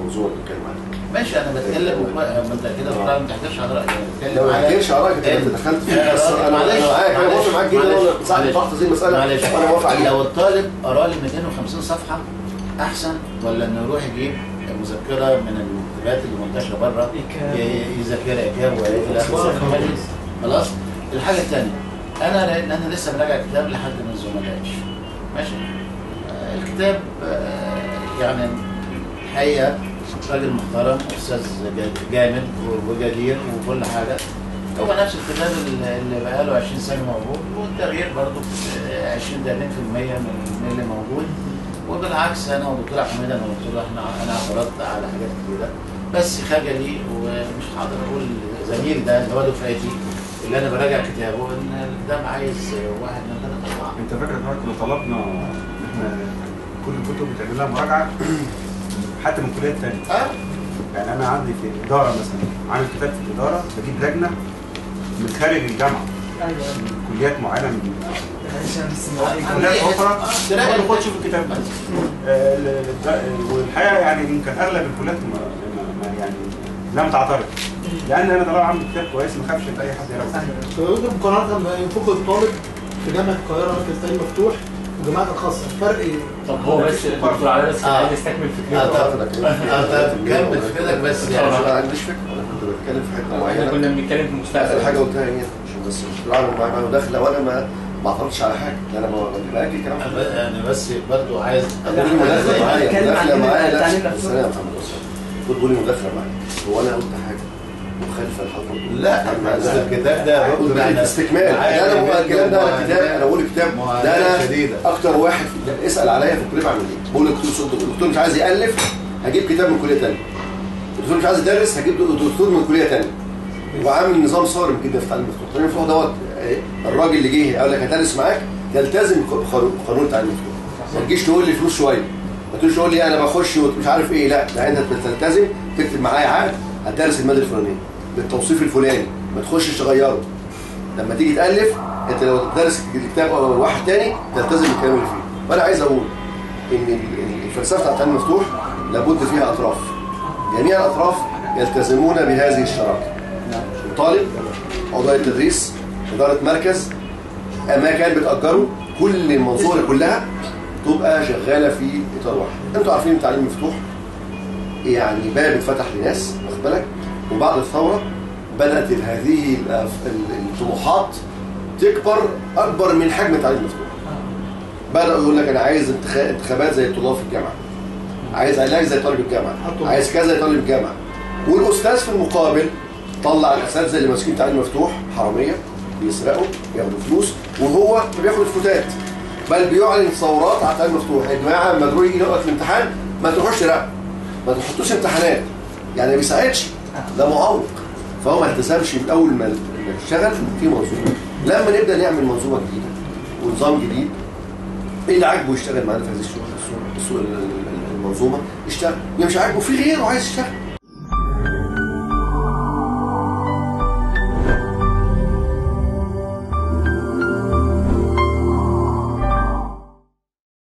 المنظومه اللي بنتكلم عليها ماشي انا بتكلم ما انت كده طبعا ما تحتاجش على رايي انا بتكلم لو ما على تحكيش على رايك انت دخلت في لا، بس لا، انا معلش، انا معاك انا معلش، موافق معاك جدا معلش، وانا ساعه معلش. بحث هذه المساله معلش وانا موافق عليها لو الطالب قرا لي 250 صفحه احسن ولا انه يروح يجيب مذكره من المكتبات اللي منتشره بره إيكاب. ي- يذاكرها ايكاب والى اخره خلاص الحاجه الثانيه انا لان انا لسه براجع كتاب لحد من زملائي ماشي آه، الكتاب آه، يعني الحقيقه راجل محترم استاذ جا- جامد وجدير وكل حاجه هو نفس الكتاب اللي اللي بقاله 20 سنه موجود والتغيير برضه في 20 30% من من اللي موجود وبالعكس انا والدكتور حميد انا قلت له احنا انا اعترضت على حاجات كتيره بس خجلي ومش هقدر اقول زميل ده اللي هو دفعتي اللي انا براجع كتابه ان الكتاب عايز واحد من ثلاثه اربعه انت فاكر حضرتك لو طلبنا ان احنا كل الكتب بتعمل لها مراجعه حتى من كليات تانية اه يعني انا عندي في الاداره مثلا عامل كتاب في الاداره بجيب لجنه من خارج الجامعه ايوه من كليات معينه من عشان السماعين كليات اخرى تراجع ما خد شوف الكتاب ده آه، ال- ال- والحقيقه يعني يمكن اغلب الكليات ما ما- ما يعني لم تعترض لان انا طالما عامل كتاب كويس ما اخافش ان اي حد يراجعه فيمكن مقارنة بينفق الطالب في جامعة القاهرة مركز تعليم مفتوح وجامعات الخاصة الفرق ايه؟ طب هو بس الدكتور علاء بس كان آه. عايز يستكمل اه فكرته طب اه طب كمل فكرتك بس انا يعني ما عنديش فكره انا كنت بتكلم في حته احنا معينه كنا بنتكلم في المستقبل اخر حاجه قلتها هي عشان بس مش بالعمل معايا انا داخله وانا ما ما اعترضتش على حاجه انا ما باجي كلام انا بس برضو عايز قولي مداخله معايا بتكلم عن مداخله معايا لا التعليم بس نفسه. انا يا محمد اسامه قلت قولي مداخله معايا هو انا قلت حاجه مخالفه للحضرتك لا بس الكتاب ده قلت يعني استكمال معايا ده انا الكلام ده انا كتاب انا بقول كتاب ده معاناة انا شديدة. اكتر واحد في- اسال عليا في الكليه بعمل ايه بقول للدكتور الدكتور مش عايز يالف هجيب كتاب من كليه ثانيه الدكتور مش عايز يدرس هجيب دكتور من كليه ثانيه وعامل نظام صارم جدا في التعليم المفتوح التعليم المفتوح دوت إيه، الراجل اللي جه قال لك هدرس معاك تلتزم بقانون قانون التعليم المفتوح ما تجيش تقول لي فلوس شويه ما تقولش تقول لي انا بخش ومش عارف ايه لا ده انت بتلتزم تكتب معايا عقد هتدرس الماده الفلانيه بالتوصيف الفلاني ما تخشش تغيره لما تيجي تالف انت لو تدرس الكتاب او واحد تاني تلتزم بالكلام اللي فيه فانا عايز اقول ان ال- الفلسفه بتاعت التعليم المفتوح لابد فيها اطراف جميع الاطراف يلتزمون بهذه الشراكه الطالب عضوية التدريس إدارة مركز أماكن بتأجره كل المنظومة كلها تبقى شغالة في إطار واحد أنتوا عارفين التعليم مفتوح يعني باب اتفتح لناس واخد بالك وبعد الثورة بدأت هذه الأف- ال- الطموحات تكبر أكبر من حجم التعليم المفتوح بدأوا يقول لك أنا عايز انتخ- انتخابات زي الطلاب في الجامعة عايز علاج زي طالب الجامعة عايز كذا زي طالب الجامعة والأستاذ في المقابل طلع الأساتذة اللي ماسكين تعليم مفتوح حرامية بيسرقوا بياخدوا فلوس وهو بياخد الفتات بل بيعلن ثورات على التعليم المفتوح يا جماعة لما تروحوا يجي وقت الامتحان ما تروحوش تراقبوا ما تحطوش امتحانات يعني ما بيساعدش ده معوق فهو ما التزمش من اول ما ما اشتغل في منظومه لما نبدا نعمل منظومه جديده ونظام جديد اللي عاجبه يشتغل معانا في هذه الشغل السوق- السوق- المنظومه يشتغل اللي مش عاجبه في غيره عايز يشتغل